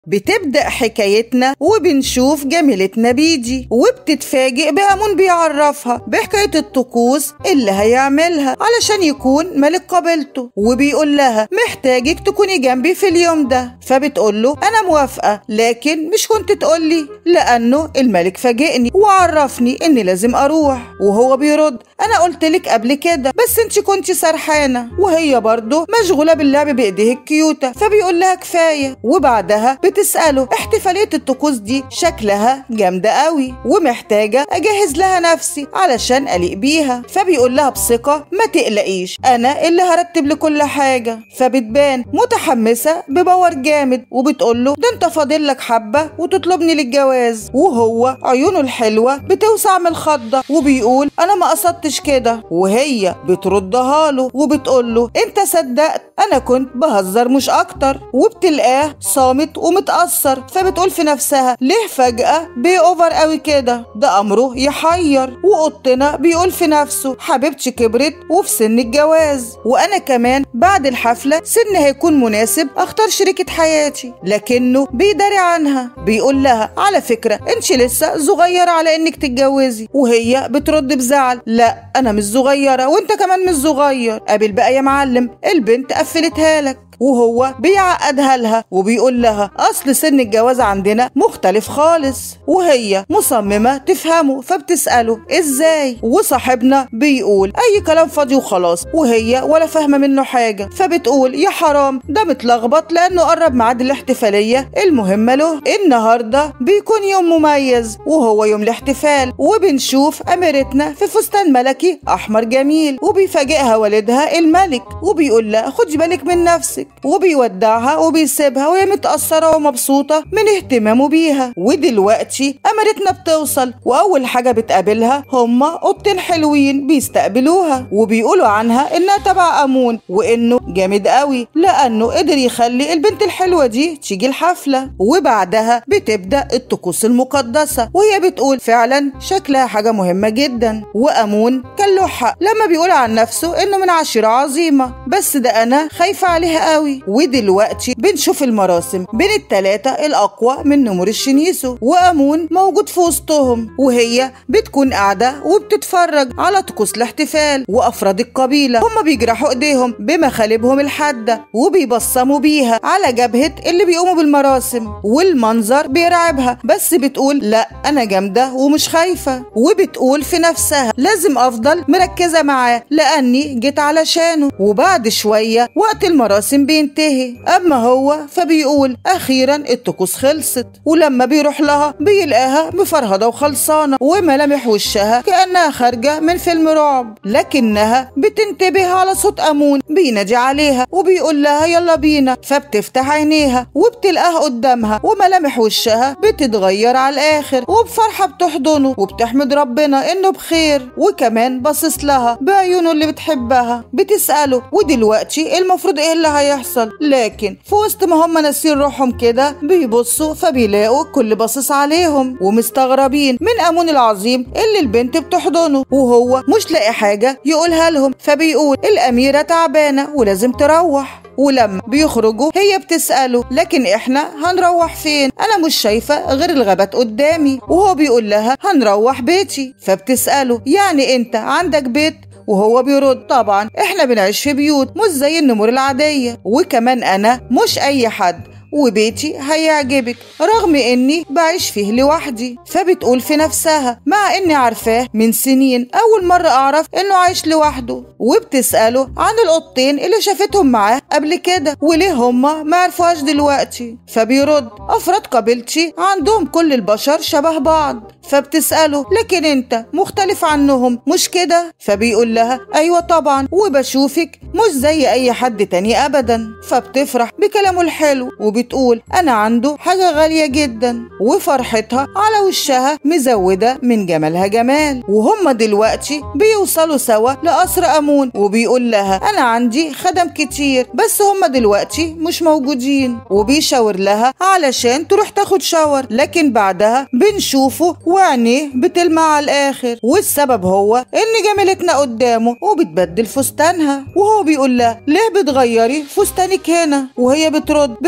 بتبدأ حكايتنا وبنشوف جميلتنا بيدي وبتتفاجئ بأمون بيعرفها بحكاية الطقوس اللي هيعملها علشان يكون ملك قبيلته وبيقول لها محتاجك تكوني جنبي في اليوم ده فبتقول له أنا موافقة لكن مش كنت تقولي لأنه الملك فاجئني وعرفني إني لازم أروح وهو بيرد أنا قلت لك قبل كده بس أنت كنت سرحانة وهي برضه مشغولة باللعب بإيديه الكيوتة فبيقول لها كفاية وبعدها بتسأله احتفالية الطقوس دي شكلها جامدة قوي ومحتاجة أجهز لها نفسي علشان أليق بيها فبيقول لها بثقة ما تقلقيش أنا اللي هرتب لكل حاجة فبتبان متحمسة بباور جامد وبتقول له ده أنت فاضل لك حبة وتطلبني للجواز وهو عيونه الحلوة بتوسع من الخضة وبيقول أنا ما قصدتش كده وهي بتردها له وبتقول له أنت صدقت أنا كنت بهزر مش أكتر وبتلقاه صامت ومتأثر فبتقول في نفسها ليه فجأة بي أوفر قوي كده ده أمره يحير وقطنا بيقول في نفسه حبيبتي كبرت وفي سن الجواز وأنا كمان بعد الحفلة سن هيكون مناسب أختار شريكة حياتي لكنه بيداري عنها بيقول لها على فكرة انت لسه صغيرة على انك تتجوزي وهي بترد بزعل لا انا مش صغيرة وانت كمان مش صغير قابل بقى يا معلم البنت قفلتها لك وهو بيعقدها لها وبيقول لها اصل سن الجواز عندنا مختلف خالص وهي مصممه تفهمه فبتساله ازاي وصاحبنا بيقول اي كلام فاضي وخلاص وهي ولا فاهمه منه حاجه فبتقول يا حرام ده متلخبط لانه قرب ميعاد الاحتفاليه المهمه له النهارده بيكون يوم مميز وهو يوم الاحتفال وبنشوف اميرتنا في فستان ملكي احمر جميل وبيفاجئها والدها الملك وبيقول لها خدي بالك من نفسك وبيودعها وبيسيبها وهي متأثرة ومبسوطة من اهتمامه بيها ودلوقتي أمرتنا بتوصل وأول حاجة بتقابلها هما قطين حلوين بيستقبلوها وبيقولوا عنها إنها تبع أمون وإنه جامد قوي لأنه قدر يخلي البنت الحلوة دي تيجي الحفلة وبعدها بتبدأ الطقوس المقدسة وهي بتقول فعلا شكلها حاجة مهمة جدا وأمون كان له حق لما بيقول عن نفسه إنه من عشيرة عظيمة بس ده أنا خايفة عليها قوي ودلوقتي بنشوف المراسم بين التلاتة الأقوى من نمور الشنيسو وأمون موجود في وسطهم وهي بتكون قاعدة وبتتفرج على طقوس الاحتفال وأفراد القبيلة هم بيجرحوا إيديهم بمخالبهم الحادة وبيبصموا بيها على جبهة اللي بيقوموا بالمراسم والمنظر بيرعبها بس بتقول لا أنا جامدة ومش خايفة وبتقول في نفسها لازم أفضل مركزة معاه لأني جيت علشانه وبعد شوية وقت المراسم بينتهي أما هو فبيقول أخيرا الطقوس خلصت ولما بيروح لها بيلاقيها مفرهدة وخلصانة وملامح وشها كأنها خارجة من فيلم رعب لكنها بتنتبه على صوت أمون بينادي عليها وبيقول لها يلا بينا فبتفتح عينيها وبتلقاها قدامها وملامح وشها بتتغير على الآخر وبفرحة بتحضنه وبتحمد ربنا إنه بخير وكمان باصص لها بعيونه اللي بتحبها بتسأله ودلوقتي المفروض إيه اللي هيحصل لكن في وسط ما هم ناسين روحهم كده بيبصوا فبيلاقوا الكل باصص عليهم ومستغربين من أمون العظيم اللي البنت بتحضنه وهو مش لاقي حاجة يقولها لهم فبيقول الأميرة تعبانة ولازم تروح ولما بيخرجوا هي بتسأله لكن احنا هنروح فين انا مش شايفة غير الغابات قدامي وهو بيقول لها هنروح بيتي فبتسأله يعني انت عندك بيت وهو بيرد طبعا احنا بنعيش في بيوت مش زي النمور العادية وكمان انا مش اي حد وبيتي هيعجبك رغم اني بعيش فيه لوحدي فبتقول في نفسها مع اني عارفاه من سنين اول مرة اعرف انه عايش لوحده وبتسأله عن القطين اللي شافتهم معاه قبل كده وليه هما ما عرفوهاش دلوقتي فبيرد افراد قبيلتي عندهم كل البشر شبه بعض فبتسأله لكن انت مختلف عنهم مش كده فبيقول لها ايوه طبعا وبشوفك مش زي اي حد تاني ابدا فبتفرح بكلامه الحلو وبتقول انا عنده حاجة غالية جدا وفرحتها على وشها مزودة من جمالها جمال وهم دلوقتي بيوصلوا سوا لقصر امون وبيقول لها انا عندي خدم كتير بس هم دلوقتي مش موجودين وبيشاور لها علشان تروح تاخد شاور لكن بعدها بنشوفه وعينيه بتلمع على الاخر والسبب هو ان جميلتنا قدامه وبتبدل فستانها وهو بيقول لها ليه بتغيري فستانك هنا وهي بترد بكل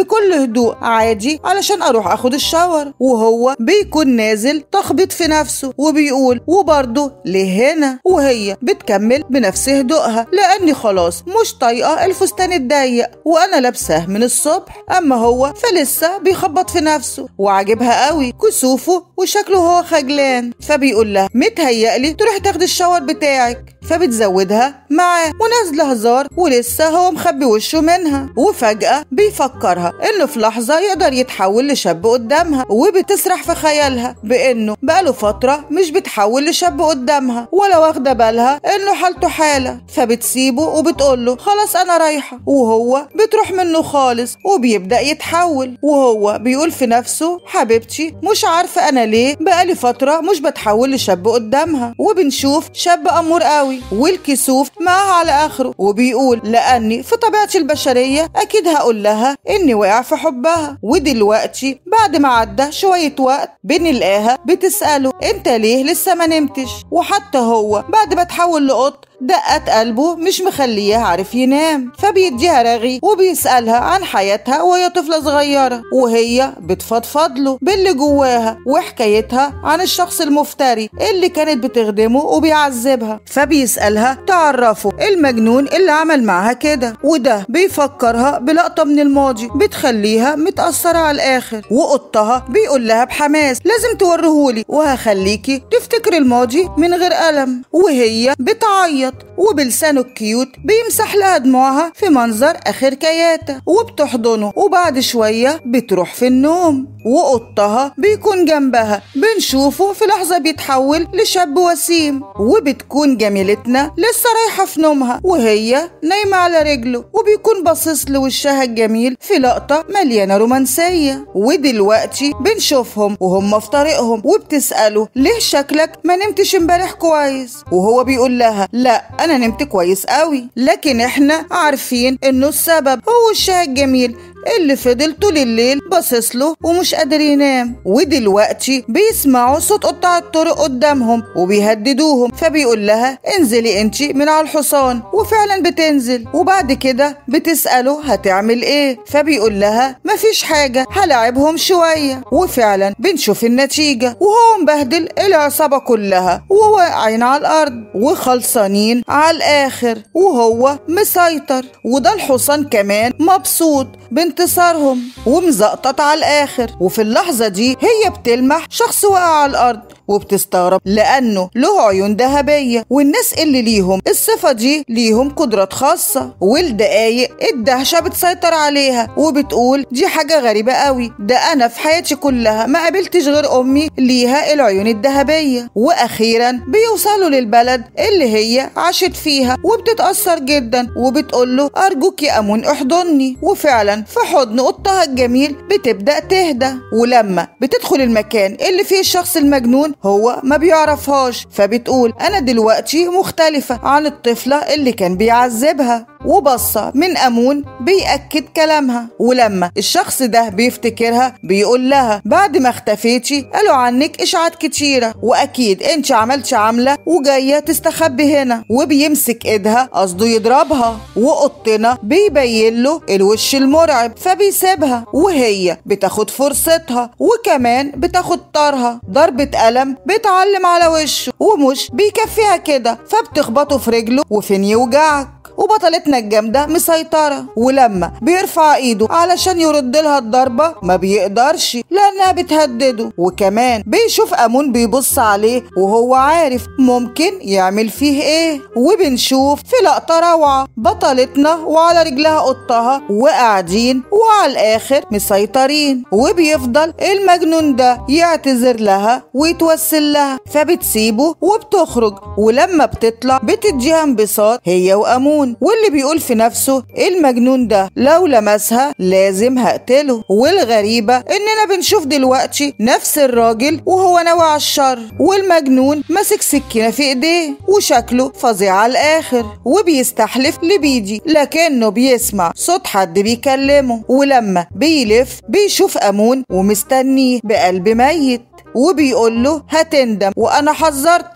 بهدوء عادي علشان اروح اخد الشاور وهو بيكون نازل تخبط في نفسه وبيقول وبرضه ليه هنا وهي بتكمل بنفس هدوءها لاني خلاص مش طايقه الفستان الضيق وانا لابساه من الصبح اما هو فلسه بيخبط في نفسه وعاجبها قوي كسوفه وشكله هو خجلان فبيقول لها متهيألي تروحي تاخدي الشاور بتاعك فبتزودها معاه ونازله هزار ولسه هو مخبي وشه منها وفجأة بيفكرها انه في لحظة يقدر يتحول لشاب قدامها وبتسرح في خيالها بانه بقاله فترة مش بتحول لشاب قدامها ولا واخدة بالها انه حالته حالة فبتسيبه وبتقوله خلاص انا رايحة وهو بتروح منه خالص وبيبدأ يتحول وهو بيقول في نفسه حبيبتي مش عارفة انا ليه بقالي فترة مش بتحول لشاب قدامها وبنشوف شاب امور قوي والكسوف معاه على اخره وبيقول لاني في طبيعتي البشرية اكيد هقول لها اني وقع في حبها ودلوقتي بعد ما عدى شوية وقت بنلاقيها بتسأله انت ليه لسه ما نمتش وحتى هو بعد ما تحول لقط دقت قلبه مش مخليه عارف ينام فبيديها رغي وبيسألها عن حياتها وهي طفلة صغيرة وهي بتفضفض له باللي جواها وحكايتها عن الشخص المفتري اللي كانت بتخدمه وبيعذبها فبيسألها تعرفه المجنون اللي عمل معاها كده وده بيفكرها بلقطة من الماضي بتخليها متأثرة على الآخر وقطها بيقول لها بحماس لازم توريهولي وهخليكي تفتكري الماضي من غير ألم وهي بتعيط وبلسانه الكيوت بيمسح لها دموعها في منظر آخر كياتة وبتحضنه وبعد شوية بتروح في النوم وقطها بيكون جنبها بنشوفه في لحظة بيتحول لشاب وسيم وبتكون جميلتنا لسه رايحة في نومها وهي نايمة على رجله وبيكون باصص لوشها الجميل في لقطة مليانة رومانسية ودلوقتي بنشوفهم وهم في طريقهم وبتسأله ليه شكلك ما نمتش امبارح كويس وهو بيقول لها لا انا نمت كويس قوي لكن احنا عارفين انه السبب هو وشها الجميل اللي فضل طول الليل باصص له ومش قادر ينام ودلوقتي بيسمعوا صوت قطاع الطرق قدامهم وبيهددوهم فبيقول لها انزلي انتي من على الحصان وفعلا بتنزل وبعد كده بتسأله هتعمل ايه فبيقول لها مفيش حاجة هلاعبهم شوية وفعلا بنشوف النتيجة وهو مبهدل العصابة كلها وواقعين على الأرض وخلصانين على الآخر وهو مسيطر وده الحصان كمان مبسوط بانتصارهم ومزقطط على الآخر وفي اللحظة دي هي بتلمح شخص واقع على الأرض وبتستغرب لأنه له عيون ذهبية والناس اللي ليهم الصفة دي ليهم قدرات خاصة والدقايق الدهشة بتسيطر عليها وبتقول دي حاجة غريبة قوي ده أنا في حياتي كلها ما قابلتش غير أمي ليها العيون الذهبية وأخيرا بيوصلوا للبلد اللي هي عاشت فيها وبتتأثر جدا وبتقول له أرجوك يا أمون احضني وفعلا في حضن قطها الجميل بتبدأ تهدى ولما بتدخل المكان اللي فيه الشخص المجنون هو ما بيعرفهاش فبتقول أنا دلوقتي مختلفة عن الطفلة اللي كان بيعذبها وبصة من أمون بيأكد كلامها ولما الشخص ده بيفتكرها بيقول لها بعد ما اختفيتي قالوا عنك إشاعات كتيرة وأكيد انت عملتي عملة وجاية تستخبي هنا وبيمسك إيدها قصده يضربها وقطنا بيبين له الوش المرعب فبيسيبها وهي بتاخد فرصتها وكمان بتاخد طارها ضربة قلم بتعلم على وشه ومش بيكفيها كده فبتخبطه في رجله وفين يوجعك وبطلتنا الجامدة مسيطرة ولما بيرفع ايده علشان يرد لها الضربة ما بيقدرش لانها بتهدده وكمان بيشوف امون بيبص عليه وهو عارف ممكن يعمل فيه ايه وبنشوف في لقطة روعة بطلتنا وعلى رجلها قطها وقاعدين وعلى الاخر مسيطرين وبيفضل المجنون ده يعتذر لها ويتوسل لها فبتسيبه وبتخرج ولما بتطلع بتديها انبساط هي وامون واللي بيقول في نفسه المجنون ده لو لمسها لازم هقتله والغريبة اننا بنشوف دلوقتي نفس الراجل وهو ناوي على الشر والمجنون ماسك سكينة في ايديه وشكله فظيع على الاخر وبيستحلف لبيدي لكنه بيسمع صوت حد بيكلمه ولما بيلف بيشوف امون ومستنيه بقلب ميت وبيقول له هتندم وانا حذرتك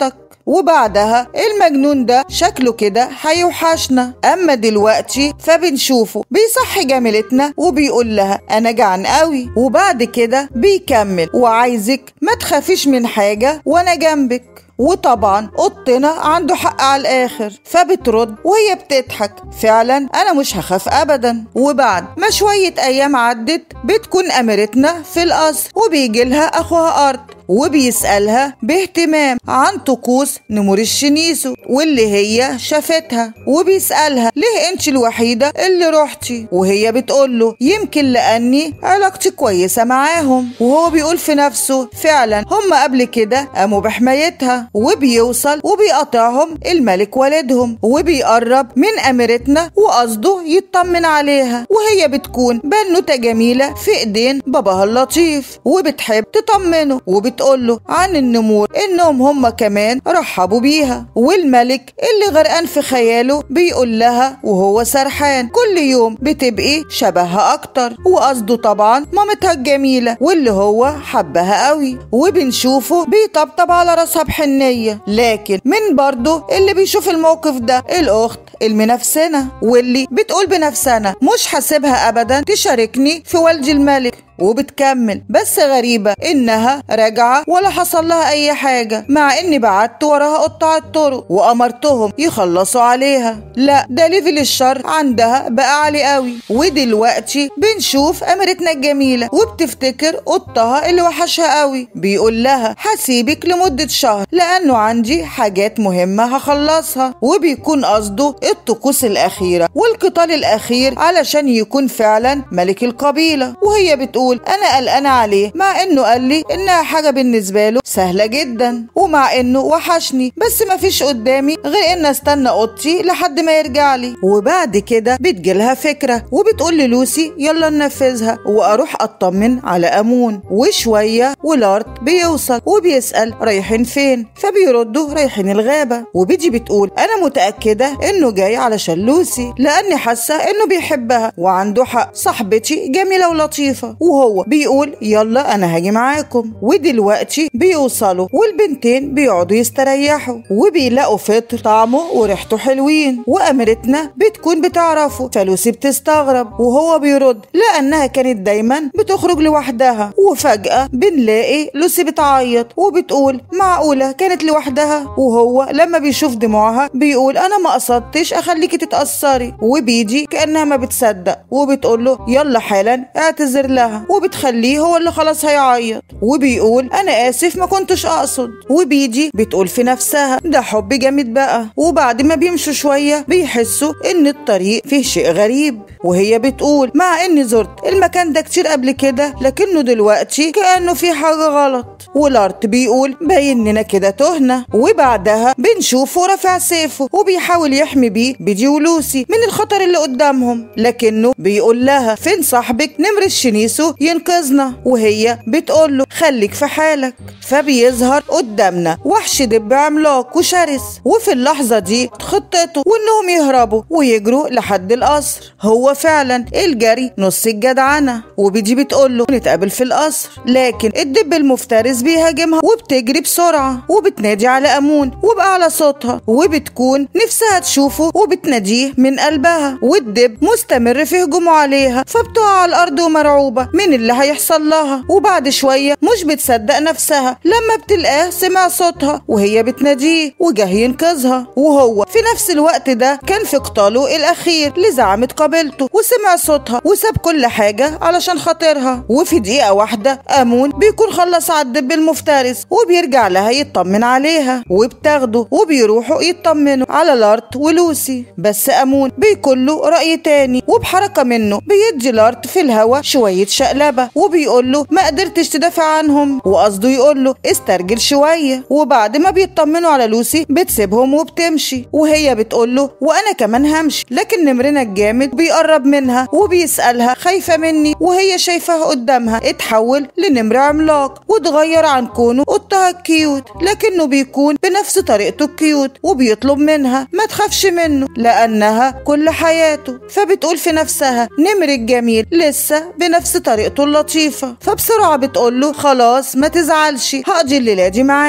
وبعدها المجنون ده شكله كده هيوحشنا اما دلوقتي فبنشوفه بيصحي جميلتنا وبيقول لها انا جعان قوي وبعد كده بيكمل وعايزك ما تخافيش من حاجه وانا جنبك وطبعا قطنا عنده حق على الاخر فبترد وهي بتضحك فعلا انا مش هخاف ابدا وبعد ما شويه ايام عدت بتكون اميرتنا في القصر وبيجي لها اخوها ارض وبيسألها باهتمام عن طقوس نمور الشنيسو واللي هي شافتها وبيسألها ليه انت الوحيدة اللي رحتي وهي بتقوله يمكن لأني علاقتي كويسة معاهم وهو بيقول في نفسه فعلا هم قبل كده قاموا بحمايتها وبيوصل وبيقطعهم الملك والدهم وبيقرب من أميرتنا وقصده يطمن عليها وهي بتكون بنوتة جميلة في ايدين باباها اللطيف وبتحب تطمنه وبت بتقول له عن النمور انهم هم كمان رحبوا بيها والملك اللي غرقان في خياله بيقول لها وهو سرحان كل يوم بتبقي شبهها اكتر وقصده طبعا مامتها الجميله واللي هو حبها قوي وبنشوفه بيطبطب على راسها بحنيه لكن من برضه اللي بيشوف الموقف ده الاخت المنافسنه واللي بتقول بنفسنا مش حاسبها ابدا تشاركني في والد الملك وبتكمل بس غريبة إنها راجعة ولا حصل لها أي حاجة مع إني بعت وراها قطاع الطرق وأمرتهم يخلصوا عليها لا ده ليفل الشر عندها بقى عالي قوي ودلوقتي بنشوف أميرتنا الجميلة وبتفتكر قطها اللي وحشها قوي بيقول لها هسيبك لمدة شهر لأنه عندي حاجات مهمة هخلصها وبيكون قصده الطقوس الأخيرة والقتال الأخير علشان يكون فعلا ملك القبيلة وهي بتقول بتقول انا قلقانه عليه مع انه قال لي انها حاجه بالنسبه له سهله جدا ومع انه وحشني بس ما فيش قدامي غير ان استنى اوضتي لحد ما يرجع لي وبعد كده بتجيلها فكره وبتقول للوسي يلا ننفذها واروح اطمن على امون وشويه ولارت بيوصل وبيسال رايحين فين فبيردوا رايحين الغابه وبيجي بتقول انا متاكده انه جاي علشان لوسي لاني حاسه انه بيحبها وعنده حق صاحبتي جميله ولطيفه وهو بيقول يلا انا هاجي معاكم ودلوقتي بيوصلوا والبنتين بيقعدوا يستريحوا وبيلاقوا فطر طعمه وريحته حلوين واميرتنا بتكون بتعرفه فلوسي بتستغرب وهو بيرد لانها كانت دايما بتخرج لوحدها وفجاه بنلاقي لوسي بتعيط وبتقول معقوله كانت لوحدها وهو لما بيشوف دموعها بيقول انا ما قصدتش اخليكي تتاثري وبيجي كانها ما بتصدق وبتقول له يلا حالا اعتذر لها وبتخليه هو اللي خلاص هيعيط وبيقول انا اسف ما كنتش اقصد وبيجي بتقول في نفسها ده حب جامد بقى وبعد ما بيمشوا شويه بيحسوا ان الطريق فيه شيء غريب وهي بتقول مع اني زرت المكان ده كتير قبل كده لكنه دلوقتي كانه في حاجه غلط ولارت بيقول بايننا كده تهنا وبعدها بنشوفه رافع سيفه وبيحاول يحمي بيه بيجي ولوسي من الخطر اللي قدامهم لكنه بيقول لها فين صاحبك نمر الشنيسو ينقذنا وهي بتقول له خليك في حالك فبيظهر قدامنا وحش دب عملاق وشرس وفي اللحظة دي خطته وانهم يهربوا ويجروا لحد القصر هو فعلا الجري نص الجدعنة وبيجي بتقول له نتقابل في القصر لكن الدب المفترس بيهاجمها وبتجري بسرعة وبتنادي على أمون وبأعلى صوتها وبتكون نفسها تشوفه وبتناديه من قلبها والدب مستمر في هجومه عليها فبتقع على الأرض ومرعوبة من اللي هيحصل لها وبعد شوية مش بتصدق نفسها لما بتلقاه سمع صوتها وهي بتناديه وجه ينقذها وهو في نفس الوقت ده كان في قتاله الأخير لزعمة قبيلته وسمع صوتها وساب كل حاجة علشان خاطرها وفي دقيقة واحدة أمون بيكون خلص على الدب المفترس وبيرجع لها يطمن عليها وبتاخده وبيروحوا يطمنوا على لارت ولوسي بس أمون بيكون له رأي تاني وبحركة منه بيدي لارت في الهوا شوية شقلبة وبيقول له ما قدرتش تدافع عنهم وقصده يقول له استرجل شوية وبعد ما بيطمنوا على لوسي بتسيبهم وبتمشي وهي بتقول له وانا كمان همشي لكن نمرنا الجامد بيقرب منها وبيسألها خايفة مني وهي شايفاه قدامها اتحول لنمر عملاق واتغير عن كونه قطها الكيوت لكنه بيكون بنفس طريقته الكيوت وبيطلب منها ما تخافش منه لأنها كل حياته فبتقول في نفسها نمر الجميل لسه بنفس طريقته اللطيفة فبسرعة بتقول له خلاص ما تزعلش هقضي الليلة دي معاك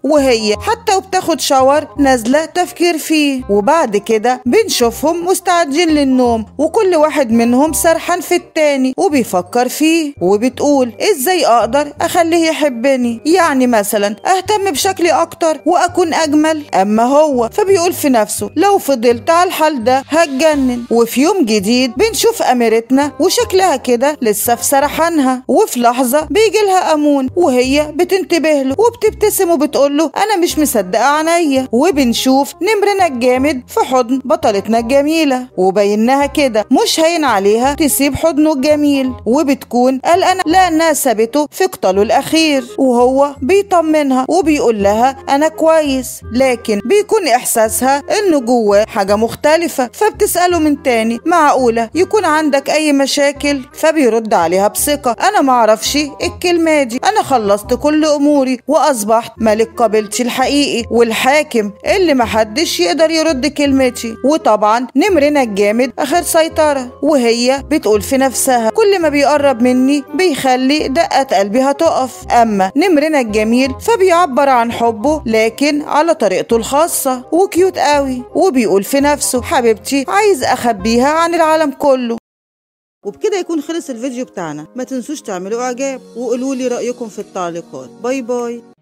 وهي حتى وبتاخد شاور نازلة تفكير فيه وبعد كده بنشوفهم مستعدين للنوم وكل واحد منهم سرحان في التاني وبيفكر فيه وبتقول ازاي اقدر اخليه يحبني يعني مثلا اهتم بشكلي اكتر واكون اجمل اما هو فبيقول في نفسه لو فضلت على الحال ده هتجنن وفي يوم جديد بنشوف اميرتنا وشكلها كده لسه في سرحانها وفي لحظة بيجي لها امون وهي بتنتبه له وبتبتسم وبتقول له انا مش مصدقة عينيا وبنشوف نمرنا الجامد في حضن بطلتنا الجميلة وبينها كده مش هين عليها تسيب حضنه الجميل وبتكون قلقانة لانها سابته في قتاله الاخير وهو بيطمنها وبيقول لها انا كويس لكن بيكون احساسها انه جواه حاجة مختلفة فبتسأله من تاني معقولة يكون عندك اي مشاكل فبيرد عليها بثقة انا معرفش الكلمة دي انا خلصت كل اموري واصبحت ملك قبيلتي الحقيقي والحاكم اللي محدش يقدر يرد كلمتي وطبعا نمرنا الجامد اخر سيطرة وهي بتقول في نفسها كل ما بيقرب مني بيخلي دقة قلبي هتقف اما نمرنا الجميل فبيعبر عن حبه لكن على طريقته الخاصة وكيوت قوي وبيقول في نفسه حبيبتي عايز اخبيها عن العالم كله وبكده يكون خلص الفيديو بتاعنا ما تنسوش تعملوا اعجاب وقولوا لي رأيكم في التعليقات باي باي